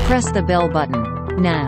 Press the bell button now.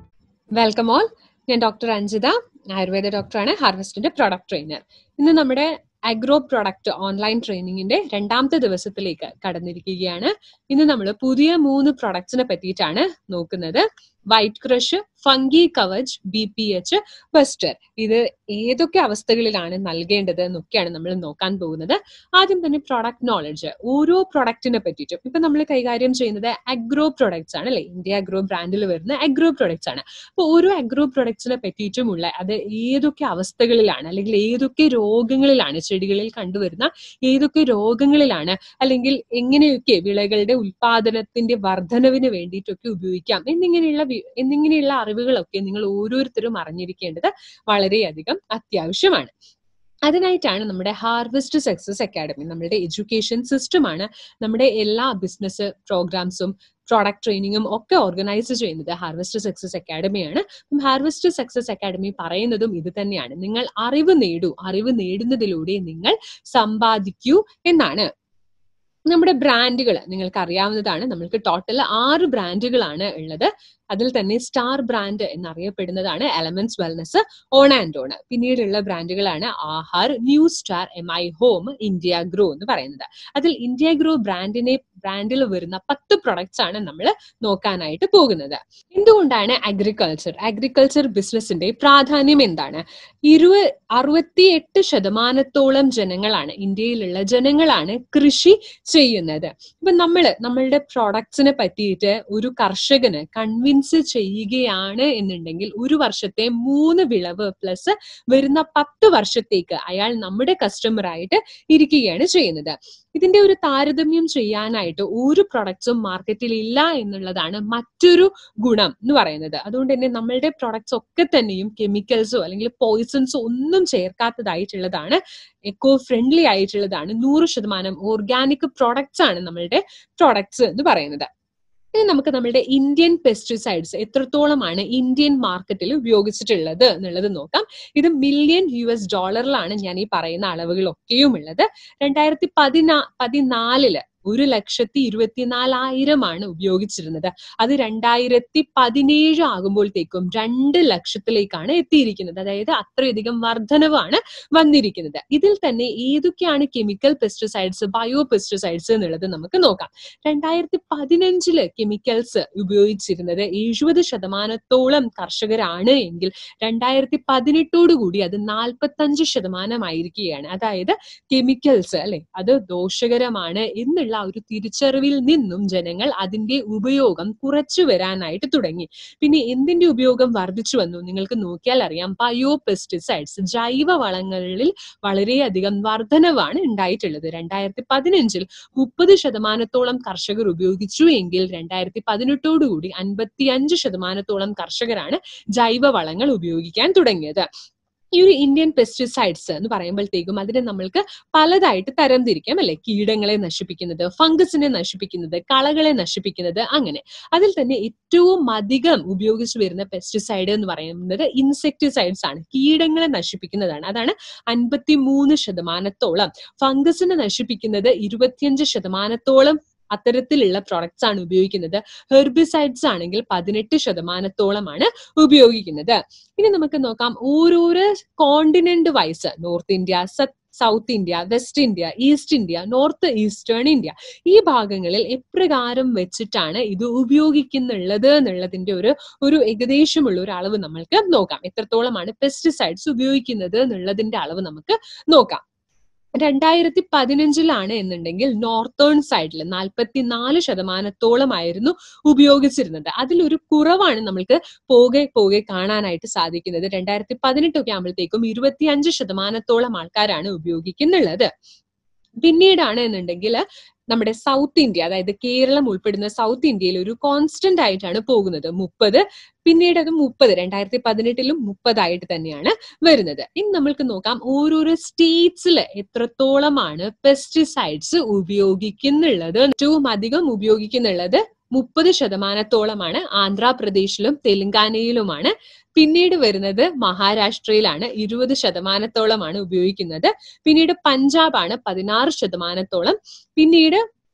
Welcome all ഞാൻ doctor Anjitha Ayurveda ഡോക്ടറാണ് ഹാർവെസ്റ്റിന്റെ പ്രൊഡക്റ്റ് ട്രെയിനർ ഇന്ന് നമ്മുടെ അഗ്രോ പ്രൊഡക്റ്റ് ഓൺലൈൻ ട്രെയിനിങ്ങിന്റെ രണ്ടാമത്തെ ദിവസത്തിലേക്ക് കടന്നിരിക്കുകയാണ് ഇന്ന് നമ്മൾ പുതിയ മൂന്ന് പ്രൊഡക്ട്സിനെ പറ്റിയിട്ടാണ് നോക്കുന്നത് white crush fungi Kavach B P H buster ഇത് ഏതൊക്കെ അവസ്ഥകളിലാണ് നൽകേണ്ടത് എന്നൊക്കെയാണ് നമ്മൾ നോക്കാൻ പോകുന്നത് ആദ്യം തന്നെ പ്രൊഡക്റ്റ് നോളജ് ഓരോ പ്രൊഡക്റ്റിനെ പറ്റിയിട്ടും ഇപ്പൊ നമ്മൾ കൈകാര്യം ചെയ്യുന്നത് അഗ്രോ പ്രൊഡക്ട്സ് ആണ് അല്ലെ ഇന്ത്യ അഗ്രോ ബ്രാൻഡിൽ വരുന്ന അഗ്രോ പ്രൊഡക്ട്സ് ആണ് അപ്പൊ ഓരോ അഗ്രോ പ്രൊഡക്ട്സിനെ പറ്റിയിട്ടുമുള്ള അത് ഏതൊക്കെ അവസ്ഥകളിലാണ് അല്ലെങ്കിൽ ഏതൊക്കെ രോഗങ്ങളിലാണ് ചെടികളിൽ കണ്ടുവരുന്ന ഏതൊക്കെ രോഗങ്ങളിലാണ് അല്ലെങ്കിൽ എങ്ങനെയൊക്കെ വിളകളുടെ ഉൽപാദനത്തിന്റെ വർധനവിന് വേണ്ടിയിട്ടൊക്കെ ഉപയോഗിക്കാം എന്നിങ്ങനെയുള്ള വി- എന്നിങ്ങനെയുള്ള അറിവുകളൊക്കെ നിങ്ങൾ ഓരോരുത്തരും അറിഞ്ഞിരിക്കേണ്ടത് വളരെയധികം അത്യാവശ്യമാണ് അതിനായിട്ടാണ് നമ്മുടെ ഹാർവെസ്റ്റ് സക്സസ് അക്കാഡമി നമ്മുടെ എഡ്യൂക്കേഷൻ സിസ്റ്റമാണ് നമ്മുടെ എല്ലാ ബിസിനസ് പ്രോഗ്രാംസും പ്രോഡക്റ്റ് ട്രെയിനിങ്ങും ഒക്കെ ഓർഗനൈസ് ചെയ്യുന്നത് ഹാർവെസ്റ്റ് സക്സസ് അക്കാഡമിയാണ് അപ്പം ഹാർവെസ്റ്റ് സക്സസ് അക്കാഡമി പറയുന്നതും ഇത് തന്നെയാണ് നിങ്ങൾ അറിവ് നേടൂ അറിവ് നേടുന്നതിലൂടെ നിങ്ങൾ സമ്പാദിക്കൂ എന്നാണ് നമ്മുടെ ബ്രാൻഡുകൾ നിങ്ങൾക്ക് അറിയാവുന്നതാണ് നമ്മൾക്ക് ടോട്ടൽ ആറ് ബ്രാൻഡുകളാണ് ഉള്ളത് അതിൽ തന്നെ സ്റ്റാർ ബ്രാൻഡ് എന്നറിയപ്പെടുന്നതാണ് Elements Wellness on and on പിന്നീടുള്ള ബ്രാൻഡുകളാണ് Aahar New Star M I Home India Grow എന്ന് പറയുന്നത് അതിൽ ഇന്ത്യ ഗ്രോ ബ്രാൻഡിനെ ബ്രാൻഡിൽ വരുന്ന പത്ത് പ്രൊഡക്ട്സ് ആണ് നമ്മൾ നോക്കാനായിട്ട് പോകുന്നത് എന്തുകൊണ്ടാണ് അഗ്രികൾച്ചർ അഗ്രികൾച്ചർ ബിസിനസിന്റെ പ്രാധാന്യം എന്താണ് ഇരുപ അറുപത്തിയെട്ട് ശതമാനത്തോളം ജനങ്ങളാണ് ഇന്ത്യയിലുള്ള ജനങ്ങളാണ് കൃഷി ചെയ്യുന്നത് ഇപ്പൊ നമ്മള് നമ്മളുടെ പ്രൊഡക്ട്സിനെ പറ്റിയിട്ട് ഒരു കർഷകന് കൺവിൻസ് ചെയ്യുകയാണ് എന്നുണ്ടെങ്കിൽ ഒരു വർഷത്തെ മൂന്ന് വിളവ് പ്ലസ് വരുന്ന പത്ത് വർഷത്തേക്ക് അയാൾ നമ്മുടെ കസ്റ്റമർ ആയിട്ട് ഇരിക്കുകയാണ് ചെയ്യുന്നത് ഇതിന്റെ ഒരു താരതമ്യം ചെയ്യാനായിട്ട് ഒരു പ്രൊഡക്ട്സും മാർക്കറ്റിൽ ഇല്ല എന്നുള്ളതാണ് മറ്റൊരു ഗുണം എന്ന് പറയുന്നത് അതുകൊണ്ട് തന്നെ നമ്മളുടെ പ്രൊഡക്ട്സ് ഒക്കെ തന്നെയും കെമിക്കൽസോ അല്ലെങ്കിൽ പോയിസൺസോ ഒന്നും ചേർക്കാത്തതായിട്ടുള്ളതാണ് എക്കോ ഫ്രണ്ട്ലി ആയിട്ടുള്ളതാണ് നൂറ് ശതമാനം ഓർഗാനിക് പ്രൊഡക്ട്സ് ആണ് നമ്മളുടെ പ്രൊഡക്ട്സ് എന്ന് പറയുന്നത് ഇനി നമുക്ക് നമ്മളുടെ ഇന്ത്യൻ പെസ്റ്റിസൈഡ്സ് എത്രത്തോളമാണ് ഇന്ത്യൻ മാർക്കറ്റിൽ ഉപയോഗിച്ചിട്ടുള്ളത് എന്നുള്ളത് നോക്കാം ഇത് മില്യൺ യു എസ് ഡോളറിലാണ് ഞാൻ ഈ പറയുന്ന അളവുകളൊക്കെയും ഉള്ളത് രണ്ടായിരത്തി പതിനാ പതിനാലില് ഒരു ലക്ഷത്തി ഇരുപത്തിനാലായിരമാണ് ഉപയോഗിച്ചിരുന്നത് അത് രണ്ടായിരത്തി പതിനേഴ് ആകുമ്പോഴത്തേക്കും രണ്ട് ലക്ഷത്തിലേക്കാണ് എത്തിയിരിക്കുന്നത് അതായത് അത്രയധികം വർധനവാണ് വന്നിരിക്കുന്നത് ഇതിൽ തന്നെ ഏതൊക്കെയാണ് കെമിക്കൽ പെസ്റ്റിസൈഡ്സ് ബയോ പെസ്റ്റിസൈഡ്സ് എന്നുള്ളത് നമുക്ക് നോക്കാം രണ്ടായിരത്തി പതിനഞ്ചില് കെമിക്കൽസ് ഉപയോഗിച്ചിരുന്നത് എഴുപത് ശതമാനത്തോളം കർഷകരാണ് എങ്കിൽ രണ്ടായിരത്തി പതിനെട്ടോടു കൂടി അത് നാൽപ്പത്തഞ്ച് ശതമാനമായിരിക്കുകയാണ് അതായത് കെമിക്കൽസ് അല്ലെ അത് ദോഷകരമാണ് എന്നുള്ള ആ ഒരു തിരിച്ചറിവിൽ നിന്നും ജനങ്ങൾ അതിന്റെ ഉപയോഗം കുറച്ചു വരാനായിട്ട് തുടങ്ങി പിന്നെ എന്തിന്റെ ഉപയോഗം വർദ്ധിച്ചു വന്നു നിങ്ങൾക്ക് നോക്കിയാൽ അറിയാം ബയോ പെസ്റ്റിസൈഡ്സ് ജൈവ വളങ്ങളിൽ വളരെയധികം വർധനവാണ് ഉണ്ടായിട്ടുള്ളത് രണ്ടായിരത്തി പതിനഞ്ചിൽ മുപ്പത് ശതമാനത്തോളം കർഷകർ ഉപയോഗിച്ചു എങ്കിൽ രണ്ടായിരത്തി പതിനെട്ടോടുകൂടി അൻപത്തി അഞ്ച് ശതമാനത്തോളം കർഷകരാണ് ജൈവ വളങ്ങൾ ഉപയോഗിക്കാൻ തുടങ്ങിയത് ഈ ഒരു ഇന്ത്യൻ പെസ്റ്റിസൈഡ്സ് എന്ന് പറയുമ്പോഴത്തേക്കും അതിനെ നമ്മൾക്ക് പലതായിട്ട് തരംതിരിക്കാം അല്ലെ കീടങ്ങളെ നശിപ്പിക്കുന്നത് ഫംഗസിനെ നശിപ്പിക്കുന്നത് കളകളെ നശിപ്പിക്കുന്നത് അങ്ങനെ അതിൽ തന്നെ ഏറ്റവും അധികം ഉപയോഗിച്ചു വരുന്ന പെസ്റ്റിസൈഡ് എന്ന് പറയുന്നത് ഇൻസെക്ടിസൈഡ്സ് ആണ് കീടങ്ങളെ നശിപ്പിക്കുന്നതാണ് അതാണ് അൻപത്തി മൂന്ന് ശതമാനത്തോളം ഫംഗസിനെ നശിപ്പിക്കുന്നത് ഇരുപത്തിയഞ്ച് ശതമാനത്തോളം അത്തരത്തിലുള്ള പ്രോഡക്ട്സ് ആണ് ഉപയോഗിക്കുന്നത് ഹെർബിസൈഡ്സ് ആണെങ്കിൽ പതിനെട്ട് ശതമാനത്തോളമാണ് ഉപയോഗിക്കുന്നത് ഇനി നമുക്ക് നോക്കാം ഓരോരോ continent wise north India south India west India east India north eastern India ഈ ഭാഗങ്ങളിൽ എപ്രകാരം വെച്ചിട്ടാണ് ഇത് ഉപയോഗിക്കുന്നുള്ളത് എന്നുള്ളതിന്റെ ഒരു ഒരു ഏകദേശമുള്ള ഒരു അളവ് നമ്മൾക്ക് നോക്കാം എത്രത്തോളമാണ് പെസ്റ്റിസൈഡ്സ് ഉപയോഗിക്കുന്നത് എന്നുള്ളതിന്റെ അളവ് നമുക്ക് നോക്കാം രണ്ടായിരത്തി പതിനഞ്ചിലാണ് എന്നുണ്ടെങ്കിൽ നോർത്തേൺ സൈഡിൽ നാൽപ്പത്തിനാല് ശതമാനത്തോളമായിരുന്നു ഉപയോഗിച്ചിരുന്നത് അതിലൊരു കുറവാണ് നമ്മൾക്ക് പോകെ പോകെ കാണാനായിട്ട് സാധിക്കുന്നത് രണ്ടായിരത്തി പതിനെട്ടൊക്കെ ആകുമ്പോഴത്തേക്കും ഇരുപത്തിയഞ്ച് ശതമാനത്തോളം ആൾക്കാരാണ് ഉപയോഗിക്കുന്നുള്ളത് പിന്നീടാണ് എന്നുണ്ടെങ്കിൽ നമ്മുടെ സൗത്ത് ഇന്ത്യ അതായത് കേരളം ഉൾപ്പെടുന്ന സൗത്ത് ഇന്ത്യയിൽ ഒരു കോൺസ്റ്റന്റ് ആയിട്ടാണ് പോകുന്നത് മുപ്പത് പിന്നീട് അത് മുപ്പത് രണ്ടായിരത്തി പതിനെട്ടിലും മുപ്പതായിട്ട് തന്നെയാണ് വരുന്നത് ഇനി നമ്മൾക്ക് നോക്കാം ഓരോരോ സ്റ്റേറ്റ്സിൽ എത്രത്തോളമാണ് പെസ്റ്റിസൈഡ്സ് ഉപയോഗിക്കുന്നുള്ളത് ഏറ്റവും അധികം ഉപയോഗിക്കുന്നുള്ളത് മുപ്പത് ശതമാനത്തോളമാണ് ആന്ധ്രാപ്രദേശിലും തെലങ്കാനയിലുമാണ് പിന്നീട് വരുന്നത് മഹാരാഷ്ട്രയിലാണ് ഇരുപത് ശതമാനത്തോളമാണ് ഉപയോഗിക്കുന്നത് പിന്നീട് പഞ്ചാബാണ് പതിനാറ് ശതമാനത്തോളം പിന്നീട്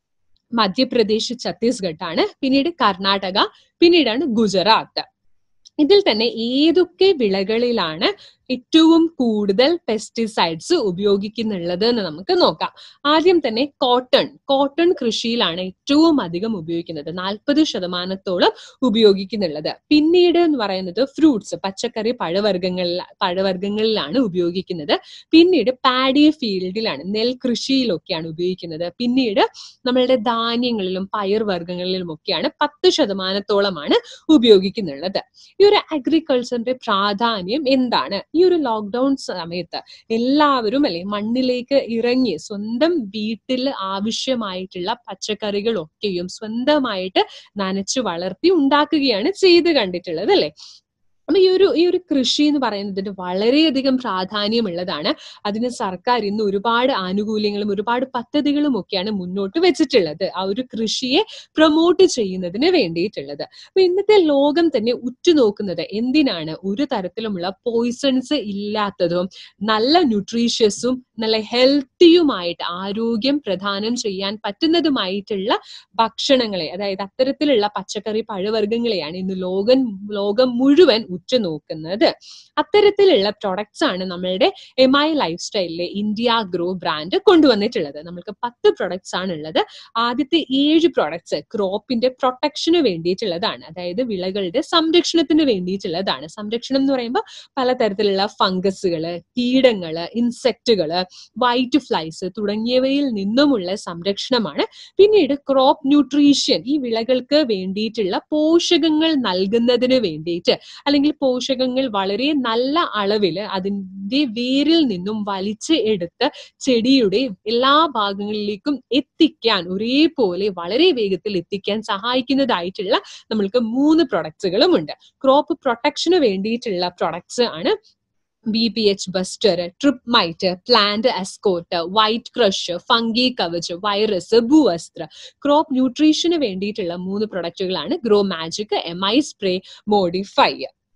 മധ്യപ്രദേശ് ഛത്തീസ്ഗഡ് ആണ് പിന്നീട് കർണാടക പിന്നീടാണ് ഗുജറാത്ത് ഇതിൽ തന്നെ ഏതൊക്കെ വിളകളിലാണ് ഏറ്റവും കൂടുതൽ പെസ്റ്റിസൈഡ്സ് ഉപയോഗിക്കുന്നുള്ളത് എന്ന് നമുക്ക് നോക്കാം ആദ്യം തന്നെ കോട്ടൺ കോട്ടൺ കൃഷിയിലാണ് ഏറ്റവും അധികം ഉപയോഗിക്കുന്നത് നാൽപ്പത് ശതമാനത്തോളം ഉപയോഗിക്കുന്നുള്ളത് പിന്നീട് എന്ന് പറയുന്നത് ഫ്രൂട്ട്സ് പച്ചക്കറി പഴവർഗ്ഗങ്ങളിൽ പഴവർഗ്ഗങ്ങളിലാണ് ഉപയോഗിക്കുന്നത് പിന്നീട് പാഡി ഫീൽഡിലാണ് നെൽകൃഷിയിലൊക്കെയാണ് ഉപയോഗിക്കുന്നത് പിന്നീട് നമ്മളുടെ ധാന്യങ്ങളിലും പയർവർഗ്ഗങ്ങളിലും ഒക്കെയാണ് പത്ത് ശതമാനത്തോളമാണ് ഉപയോഗിക്കുന്നുള്ളത് ഈ ഒരു അഗ്രികൾച്ചറിന്റെ പ്രാധാന്യം എന്താണ് ഈ ഒരു ലോക്ക്ഡൌൺ സമയത്ത് എല്ലാവരും അല്ലെ മണ്ണിലേക്ക് ഇറങ്ങി സ്വന്തം വീട്ടിൽ ആവശ്യമായിട്ടുള്ള പച്ചക്കറികളൊക്കെയും സ്വന്തമായിട്ട് നനച്ചു വളർത്തി ഉണ്ടാക്കുകയാണ് ചെയ്ത് കണ്ടിട്ടുള്ളത് അല്ലെ അപ്പൊ ഈ ഒരു ഈ ഒരു കൃഷി എന്ന് പറയുന്നതിന് വളരെയധികം പ്രാധാന്യമുള്ളതാണ് അതിന് സർക്കാർ ഇന്ന് ഒരുപാട് ആനുകൂല്യങ്ങളും ഒരുപാട് പദ്ധതികളും ഒക്കെയാണ് മുന്നോട്ട് വെച്ചിട്ടുള്ളത് ആ ഒരു കൃഷിയെ പ്രൊമോട്ട് ചെയ്യുന്നതിന് വേണ്ടിയിട്ടുള്ളത് അപ്പൊ ഇന്നത്തെ ലോകം തന്നെ ഉറ്റുനോക്കുന്നത് എന്തിനാണ് ഒരു തരത്തിലുമുള്ള പോയിസൺസ് ഇല്ലാത്തതും നല്ല ന്യൂട്രീഷ്യസും നല്ല ഹെൽത്തിയുമായിട്ട് ആരോഗ്യം പ്രദാനം ചെയ്യാൻ പറ്റുന്നതുമായിട്ടുള്ള ഭക്ഷണങ്ങളെ അതായത് അത്തരത്തിലുള്ള പച്ചക്കറി പഴവർഗ്ഗങ്ങളെയാണ് ഇന്ന് ലോകം ലോകം മുഴുവൻ ഉറ്റുനോക്കുന്നത് അത്തരത്തിലുള്ള പ്രൊഡക്ട്സ് ആണ് നമ്മളുടെ എം ഐ ലൈഫ് സ്റ്റൈലിലെ ഇന്ത്യ ഗ്രോ ബ്രാൻഡ് കൊണ്ടുവന്നിട്ടുള്ളത് നമ്മൾക്ക് പത്ത് പ്രൊഡക്ട്സ് ആണ് ഉള്ളത് ആദ്യത്തെ ഏഴ് പ്രൊഡക്ട്സ് ക്രോപ്പിന്റെ പ്രൊട്ടക്ഷന് വേണ്ടിയിട്ടുള്ളതാണ് അതായത് വിളകളുടെ സംരക്ഷണത്തിന് വേണ്ടിയിട്ടുള്ളതാണ് സംരക്ഷണം എന്ന് പറയുമ്പോൾ പലതരത്തിലുള്ള ഫംഗസുകള് കീടങ്ങള് ഇൻസെക്റ്റുകള് വൈറ്റ് ഫ്ലൈസ് തുടങ്ങിയവയിൽ നിന്നുമുള്ള സംരക്ഷണമാണ് പിന്നീട് ക്രോപ്പ് ന്യൂട്രീഷ്യൻ ഈ വിളകൾക്ക് വേണ്ടിയിട്ടുള്ള പോഷകങ്ങൾ നൽകുന്നതിന് വേണ്ടിയിട്ട് അല്ലെങ്കിൽ പോഷകങ്ങൾ വളരെ നല്ല അളവിൽ അതിന്റെ വേരിൽ നിന്നും വലിച്ച് എടുത്ത് ചെടിയുടെ എല്ലാ ഭാഗങ്ങളിലേക്കും എത്തിക്കാൻ ഒരേപോലെ വളരെ വേഗത്തിൽ എത്തിക്കാൻ സഹായിക്കുന്നതായിട്ടുള്ള നമ്മൾക്ക് മൂന്ന് പ്രൊഡക്ട്സുകളും ഉണ്ട് ക്രോപ്പ് പ്രൊട്ടക്ഷന് വേണ്ടിയിട്ടുള്ള പ്രൊഡക്ട്സ് ആണ് B P H buster trip mite plant escort white crush fungi Kavach virus Bhuvastra crop ന്യൂട്രീഷന് വേണ്ടിയിട്ടുള്ള മൂന്ന് പ്രൊഡക്റ്റുകളാണ് grow magic M I spray modify